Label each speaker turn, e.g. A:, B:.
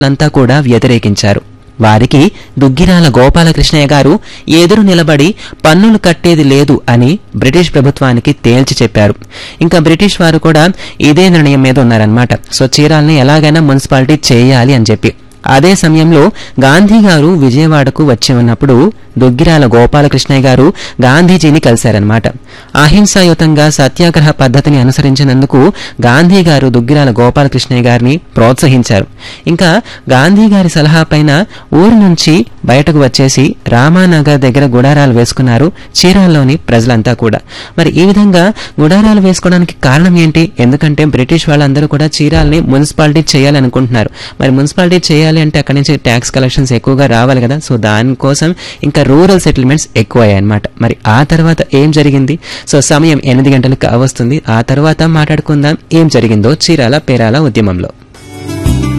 A: అంతా కూడా వ్యతిరేకించారు వారికి దుగ్గిరాల గోపాలకృష్ణయ్య గారు ఎదురు నిలబడి పన్నులు కట్టేది లేదు అని బ్రిటిష్ ప్రభుత్వానికి తేల్చి చెప్పారు ఇంకా బ్రిటిష్ వారు కూడా ఇదే నిర్ణయం మీద ఉన్నారనమాట సో చీరాల్ని ఎలాగైనా మున్సిపాలిటీ చేయాలి అని చెప్పి అదే సమయంలో గాంధీ గారు విజయవాడకు వచ్చి ఉన్నప్పుడు దుగ్గిరాల గోపాలకృష్ణయ్య గారు గాంధీజీని కలిశారనమాట అహింసాయుతంగా సత్యాగ్రహ పద్ధతిని అనుసరించినందుకు గాంధీ గారు దుగ్గిరాల గోపాలకృష్ణయ్య గారిని ప్రోత్సహించారు ఇంకా గాంధీ గారి సలహా పైన ఊరి నుంచి బయటకు వచ్చేసి రామానగర్ దగ్గర గుడారాలు వేసుకున్నారు చీరాల్లోని ప్రజలంతా కూడా మరి ఈ విధంగా గుడారాలు వేసుకోవడానికి కారణం ఏంటి ఎందుకంటే బ్రిటిష్ వాళ్ళందరూ కూడా చీరాల్ని మున్సిపాలిటీ చేయాలనుకుంటున్నారు మరి మున్సిపాలిటీ చేయాలి అంటే అక్కడి నుంచి ట్యాక్స్ కలెక్షన్స్ ఎక్కువగా రావాలి కదా సో దానికోసం ఇంకా రూరల్ సెటిల్మెంట్స్ ఎక్కువ అన్నమాట మరి ఆ తర్వాత ఏం జరిగింది సో సమయం ఎనిమిది గంటలకు వస్తుంది ఆ తర్వాత మాట్లాడుకుందాం ఏం జరిగిందో చీరాల పేరాల ఉద్యమంలో